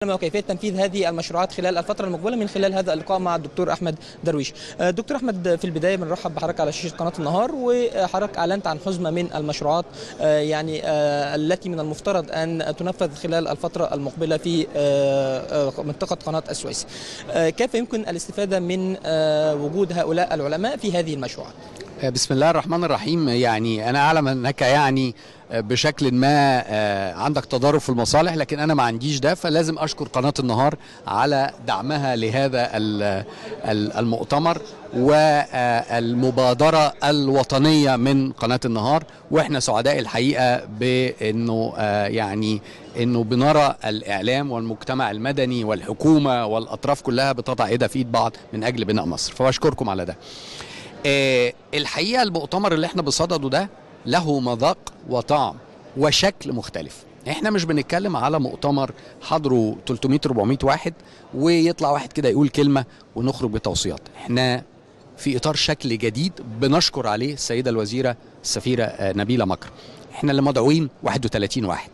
وكيفيه تنفيذ هذه المشروعات خلال الفتره المقبله من خلال هذا اللقاء مع الدكتور احمد درويش. دكتور احمد في البدايه بنرحب بحضرتك على شاشه قناه النهار وحضرتك اعلنت عن حزمه من المشروعات يعني التي من المفترض ان تنفذ خلال الفتره المقبله في منطقه قناه السويس. كيف يمكن الاستفاده من وجود هؤلاء العلماء في هذه المشروعات؟ بسم الله الرحمن الرحيم يعني انا اعلم انك يعني بشكل ما عندك تضارب في المصالح لكن انا ما عنديش ده فلازم اشكر قناه النهار على دعمها لهذا المؤتمر والمبادره الوطنيه من قناه النهار واحنا سعداء الحقيقه بانه يعني انه بنرى الاعلام والمجتمع المدني والحكومه والاطراف كلها بتضع ايدها في ايد بعض من اجل بناء مصر فبشكركم على ده. آه الحقيقه المؤتمر اللي احنا بصدده ده له مذاق وطعم وشكل مختلف احنا مش بنتكلم على مؤتمر حضره 300 400 واحد ويطلع واحد كده يقول كلمه ونخرج بتوصيات احنا في اطار شكل جديد بنشكر عليه السيده الوزيره السفيره آه نبيله مكر احنا اللي مدعوين 31 واحد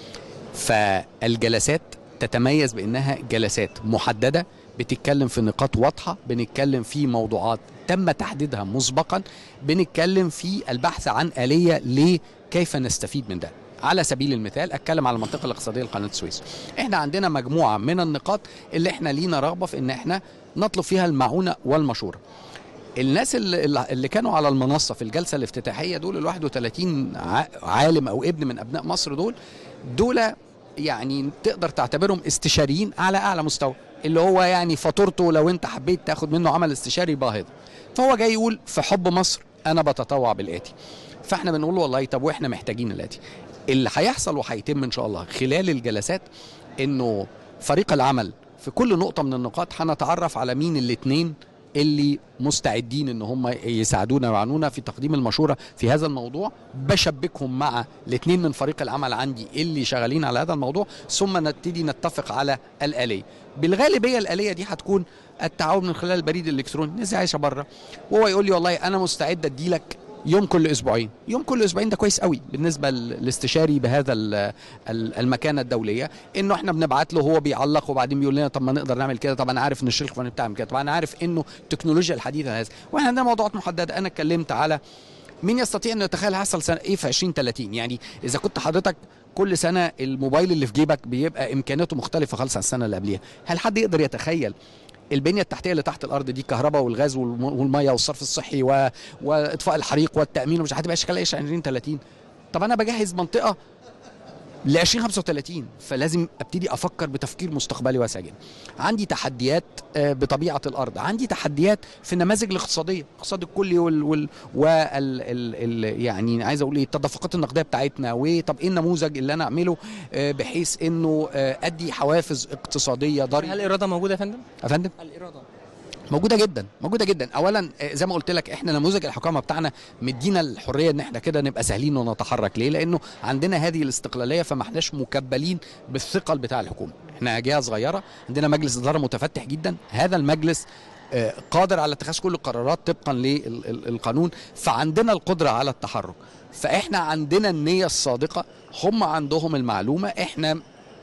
فالجلسات تتميز بانها جلسات محدده بتتكلم في نقاط واضحه بنتكلم في موضوعات تم تحديدها مسبقا بنتكلم في البحث عن آلية لكيف نستفيد من ده على سبيل المثال اتكلم على المنطقه الاقتصاديه لقناه السويس احنا عندنا مجموعه من النقاط اللي احنا لينا رغبه في ان احنا نطلب فيها المعونه والمشوره الناس اللي, اللي كانوا على المنصه في الجلسه الافتتاحيه دول ال 31 عالم او ابن من ابناء مصر دول دول يعني تقدر تعتبرهم استشاريين على اعلى مستوى اللي هو يعني فاتورته لو انت حبيت تاخد منه عمل استشاري باهظ فهو جاي يقول في حب مصر انا بتطوع بالاتي فاحنا بنقول والله طب واحنا محتاجين الاتي اللي هيحصل وهيتم ان شاء الله خلال الجلسات انه فريق العمل في كل نقطه من النقاط هنتعرف على مين الاثنين اللي مستعدين ان هم يساعدونا ويعانونا في تقديم المشوره في هذا الموضوع بشبكهم مع الاثنين من فريق العمل عندي اللي شغالين على هذا الموضوع ثم نبتدي نتفق على الاليه بالغالبيه الاليه دي هتكون التعاون من خلال البريد الالكتروني الناس عايشه بره وهو يقول لي والله انا مستعد ادي لك يوم كل اسبوعين يوم كل اسبوعين ده كويس قوي بالنسبه للاستشاري بهذا المكانه الدوليه انه احنا بنبعت له هو بيعلق وبعدين بيقول لنا طب ما نقدر نعمل كده طب انا عارف ان الشيخ فلان بتعمل كده طب انا عارف انه التكنولوجيا الحديثه هذا واحنا عندنا موضوعات محدده انا اتكلمت على مين يستطيع انه يتخيل هيحصل سنه ايه في 2030 يعني اذا كنت حضرتك كل سنه الموبايل اللي في جيبك بيبقى امكانياته مختلفه خالص عن السنه اللي قبليها هل حد يقدر يتخيل البنيه التحتيه اللي تحت الارض دي الكهرباء والغاز والميه والصرف الصحي و... واطفاء الحريق والتامين ومش هتبقى شكلها ايش 2030 طب انا بجهز منطقه ل 2035 فلازم ابتدي افكر بتفكير مستقبلي واسع جدا. عندي تحديات بطبيعه الارض، عندي تحديات في النماذج الاقتصاديه، الاقتصاد الكلي وال, وال... وال... ال... ال... يعني عايز اقول ايه التدفقات النقديه بتاعتنا وطب ايه النموذج اللي انا اعمله بحيث انه ادي حوافز اقتصاديه ضريبه هل الاراده موجوده يا فندم؟ يا فندم؟ الاراده موجوده جدا موجوده جدا اولا زي ما قلت لك احنا نموذج الحكومه بتاعنا مدينا الحريه ان احنا كده نبقى سهلين ونتحرك ليه لانه عندنا هذه الاستقلاليه فما احناش مكبلين بالثقل بتاع الحكومه احنا جهه صغيره عندنا مجلس اداره متفتح جدا هذا المجلس قادر على اتخاذ كل القرارات طبقا للقانون فعندنا القدره على التحرك فاحنا عندنا النيه الصادقه هم عندهم المعلومه احنا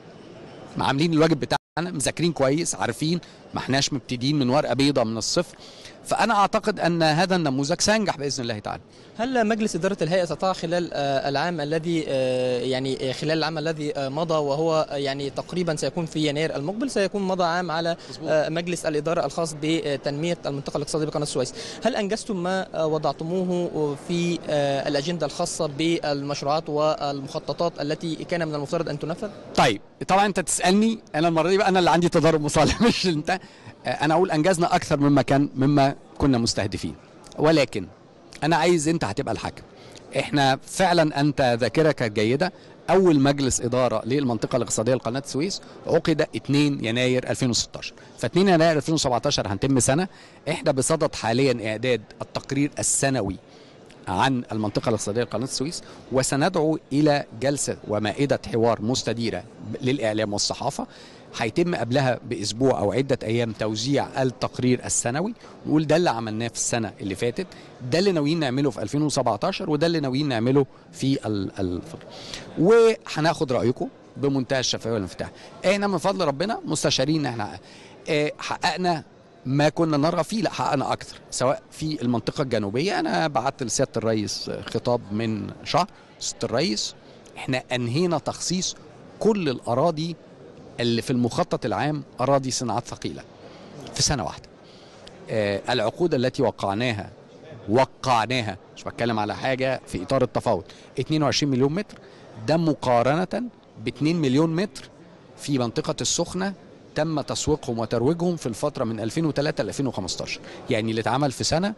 عاملين الواجب بتاعنا مذاكرين كويس عارفين ما احناش مبتدين من ورقه بيضاء من الصفر فانا اعتقد ان هذا النموذج سينجح باذن الله تعالى هل مجلس اداره الهيئه استطاع خلال العام الذي يعني خلال العام الذي مضى وهو يعني تقريبا سيكون في يناير المقبل سيكون مضى عام على مجلس الاداره الخاص بتنميه المنطقه الاقتصاديه بقناه السويس هل انجزتم ما وضعتموه في الاجنده الخاصه بالمشروعات والمخططات التي كان من المفترض ان تنفذ طيب طبعا انت تسالني انا المره دي بقى انا اللي عندي تضارب مصالح مش انت انا اقول انجزنا اكثر مما كان مما كنا مستهدفين ولكن انا عايز انت هتبقى الحكم احنا فعلا انت ذاكرتك جيده اول مجلس اداره للمنطقه الاقتصاديه لقناه السويس عقد 2 يناير 2016 ف 2 يناير 2017 هنتم سنه احنا بصدد حاليا اعداد التقرير السنوي عن المنطقة الاقتصادية لقناة السويس وسندعو إلى جلسة ومائدة حوار مستديرة للإعلام والصحافة هيتم قبلها باسبوع او عده ايام توزيع التقرير السنوي نقول ده اللي عملناه في السنه اللي فاتت ده اللي ناويين نعمله في 2017 وده اللي ناويين نعمله في الفتره وهناخد رايكم بمنتهى الشفافيه والانفتاح احنا من فضل ربنا مستشارين ان احنا آه، حققنا ما كنا نرغب فيه لا حققنا اكثر سواء في المنطقه الجنوبيه انا بعت لسياده الرئيس خطاب من شهر سياده الرئيس احنا انهينا تخصيص كل الاراضي اللي في المخطط العام اراضي صناعات ثقيله في سنه واحده آه، العقود التي وقعناها وقعناها مش بتكلم على حاجه في اطار التفاوض 22 مليون متر ده مقارنه ب 2 مليون متر في منطقه السخنه تم تسويقهم وترويجهم في الفتره من 2003 ل 2015 يعني اللي اتعمل في سنه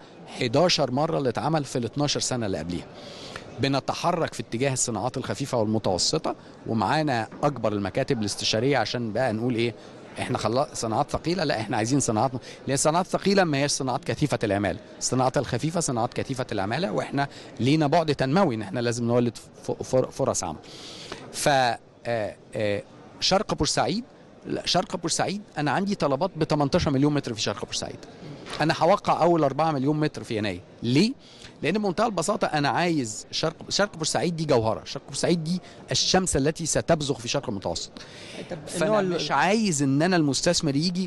11 مره اللي اتعمل في ال 12 سنه اللي قبليها بنتحرك في اتجاه الصناعات الخفيفه والمتوسطه ومعانا اكبر المكاتب الاستشاريه عشان بقى نقول ايه احنا خلاص صناعات ثقيله لا احنا عايزين صناعات لان الصناعات الثقيله ما هيش صناعات كثيفه العماله الصناعات الخفيفه صناعات كثيفه العماله واحنا لينا بعد تنموي ان احنا لازم نولد ف- فر- فرص عمل ف آه، آه، شرق بورسعيد لا، شرق بورسعيد انا عندي طلبات ب 18 مليون متر في شرق بورسعيد انا هوقع اول 4 مليون متر في يناير ليه لان بمنتهى البساطه انا عايز شرق شرق بورسعيد دي جوهره شرق بورسعيد دي الشمس التي ستبزغ في شرق المتوسط طب فانا النوع ال- مش عايز ان انا المستثمر يجي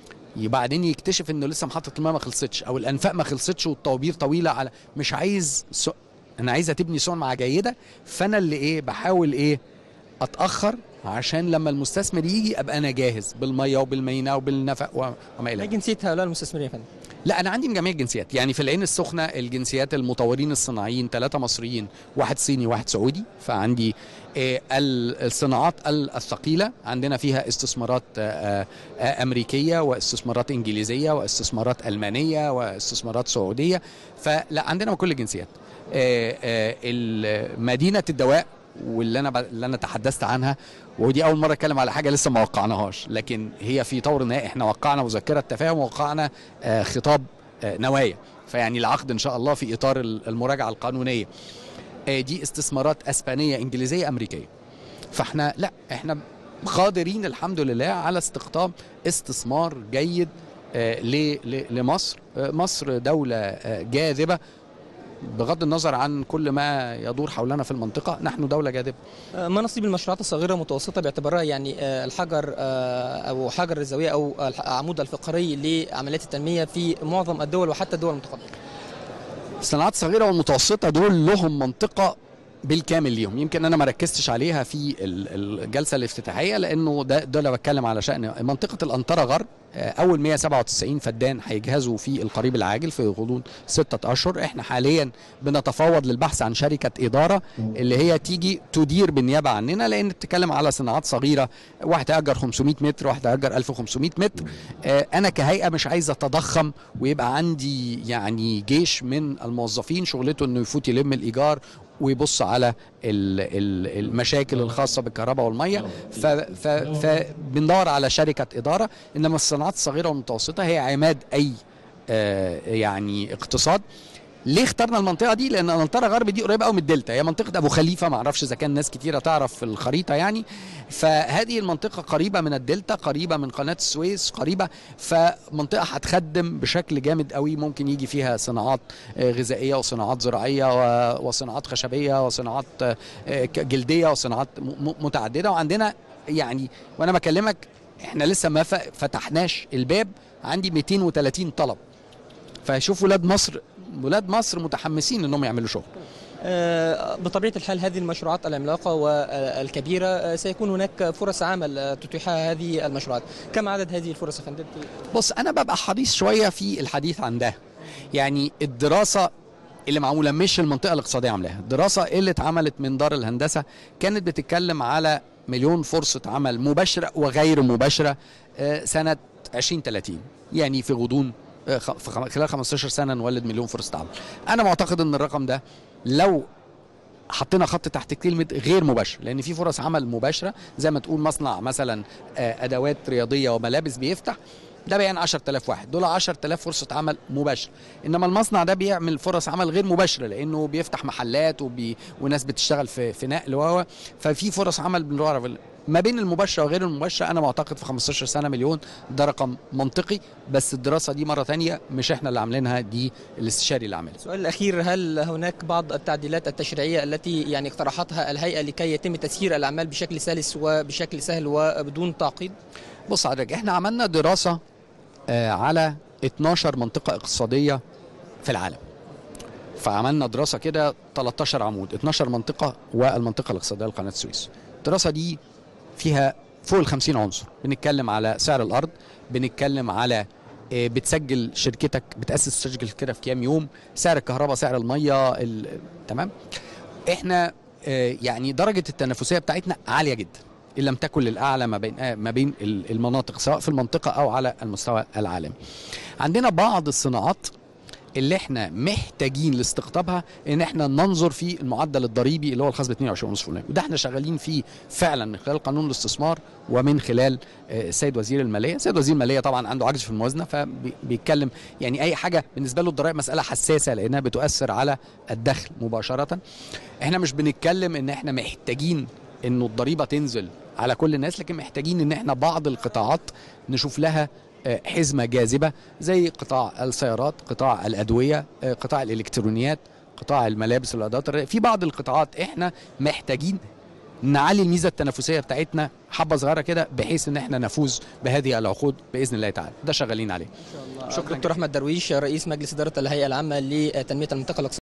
بعدين يكتشف انه لسه محطه الماء ما خلصتش او الانفاق ما خلصتش والطوابير طويله على مش عايز سو... انا عايزه تبني سمعه جيده فانا اللي ايه بحاول ايه اتاخر عشان لما المستثمر يجي ابقى انا جاهز بالميه وبالميناء وبالنفق و- وما الى ما ذلك جنسيه هؤلاء المستثمرين يا فندم لا انا عندي من جميع الجنسيات يعني في العين السخنه الجنسيات المطورين الصناعيين ثلاثه مصريين واحد صيني واحد سعودي فعندي آه، ال- الصناعات ال- الثقيله عندنا فيها استثمارات آه، آه، امريكيه واستثمارات انجليزيه واستثمارات المانيه واستثمارات سعوديه فلا عندنا من كل الجنسيات آه، آه، ال- مدينه الدواء واللي انا ب- اللي انا تحدثت عنها ودي اول مره اتكلم على حاجه لسه ما وقعناهاش لكن هي في طور النهائي احنا وقعنا مذكره تفاهم ووقعنا آه، خطاب آه، نوايا فيعني العقد ان شاء الله في اطار ال- المراجعه القانونيه آه، دي استثمارات اسبانيه انجليزيه امريكيه فاحنا لا احنا قادرين الحمد لله على استقطاب استثمار جيد آه، ل- ل- لمصر آه، مصر دوله آه، جاذبه بغض النظر عن كل ما يدور حولنا في المنطقه نحن دوله جاذبه آه، ما نصيب المشروعات الصغيره والمتوسطه باعتبارها يعني آه، الحجر آه، او حجر الزاويه او العمود الفقري لعمليات التنميه في معظم الدول وحتى الدول المتقدمه الصناعات الصغيره والمتوسطه دول لهم منطقه بالكامل ليهم يمكن انا ما ركزتش عليها في ال- الجلسه الافتتاحيه لانه ده ده اللي بتكلم على شان منطقه الانطره غرب آه، اول 197 فدان هيجهزوا في القريب العاجل في غضون ستة اشهر احنا حاليا بنتفاوض للبحث عن شركه اداره اللي هي تيجي تدير بالنيابه عننا لان بتتكلم على صناعات صغيره واحد هيأجر 500 متر واحد هيأجر 1500 متر آه، انا كهيئه مش عايز اتضخم ويبقى عندي يعني جيش من الموظفين شغلته انه يفوت يلم الايجار ويبص على ال- ال- المشاكل الخاصه بالكهرباء والميه ف- ف- فبندور على شركه اداره انما الصناعات الصغيره والمتوسطه هي عماد اي آه، يعني اقتصاد ليه اخترنا المنطقه دي لان الانطره غرب دي قريبه قوي من الدلتا هي منطقه ابو خليفه ما اعرفش اذا كان ناس كتيره تعرف في الخريطه يعني فهذه المنطقه قريبه من الدلتا قريبه من قناه السويس قريبه فمنطقه هتخدم بشكل جامد قوي ممكن يجي فيها صناعات آه، غذائيه وصناعات زراعيه و- وصناعات خشبيه وصناعات آه، ك- جلديه وصناعات م- م- متعدده وعندنا يعني وانا بكلمك احنا لسه ما ف- فتحناش الباب عندي 230 طلب فشوف ولاد مصر ولاد مصر متحمسين انهم يعملوا شغل آه، بطبيعه الحال هذه المشروعات العملاقه والكبيره آه، سيكون هناك فرص عمل آه، تتيحها هذه المشروعات كم عدد هذه الفرص يا فندم بص انا ببقى حريص شويه في الحديث عن ده يعني الدراسه اللي معموله مش المنطقه الاقتصاديه عاملاها الدراسه اللي اتعملت من دار الهندسه كانت بتتكلم على مليون فرصه عمل مباشره وغير مباشره آه، سنه 2030 يعني في غضون آه، خ- في خم- خلال 15 سنه نولد مليون فرصه عمل انا معتقد ان الرقم ده لو حطينا خط تحت كلمه غير مباشر لان في فرص عمل مباشره زي ما تقول مصنع مثلا آه، ادوات رياضيه وملابس بيفتح ده بيعني 10000 واحد دول 10000 فرصه عمل مباشره انما المصنع ده بيعمل فرص عمل غير مباشره لانه بيفتح محلات وبي... وناس بتشتغل في في نقل و ففي فرص عمل بنعرف ما بين المباشره وغير المباشره انا معتقد في 15 سنه مليون ده رقم منطقي بس الدراسه دي مره ثانيه مش احنا اللي عاملينها دي الاستشاري اللي عاملها السؤال الاخير هل هناك بعض التعديلات التشريعيه التي يعني اقترحتها الهيئه لكي يتم تسيير الاعمال بشكل سلس وبشكل سهل وبدون تعقيد بص حضرتك احنا عملنا دراسه آه على 12 منطقه اقتصاديه في العالم فعملنا دراسه كده 13 عمود 12 منطقه والمنطقه الاقتصاديه لقناه السويس الدراسه دي فيها فوق ال 50 عنصر بنتكلم على سعر الارض بنتكلم على آه، بتسجل شركتك بتاسس تسجل شركتك في كام يوم سعر الكهرباء سعر الميه ال- تمام احنا آه، يعني درجه التنافسيه بتاعتنا عاليه جدا ان لم تكن للاعلى ما بين آه، ما بين ال- المناطق سواء في المنطقه او على المستوى العالمي عندنا بعض الصناعات اللي احنا محتاجين لاستقطابها ان احنا ننظر في المعدل الضريبي اللي هو الخاص ب 22.5% وده احنا شغالين فيه فعلا من خلال قانون الاستثمار ومن خلال آه، السيد وزير الماليه، السيد وزير الماليه طبعا عنده عجز في الموازنه فبيتكلم يعني اي حاجه بالنسبه له الضرائب مساله حساسه لانها بتؤثر على الدخل مباشره. احنا مش بنتكلم ان احنا محتاجين انه الضريبه تنزل على كل الناس لكن محتاجين ان احنا بعض القطاعات نشوف لها آه، حزمه جاذبه زي قطاع السيارات، قطاع الادويه، آه، قطاع الالكترونيات، قطاع الملابس والادوات الري- في بعض القطاعات احنا محتاجين نعلي الميزه التنافسيه بتاعتنا حبه صغيره كده بحيث ان احنا نفوز بهذه العقود باذن الله تعالى ده شغالين عليه شكرا دكتور احمد درويش رئيس مجلس اداره الهيئه العامه لتنميه المنطقه الاقتصاديه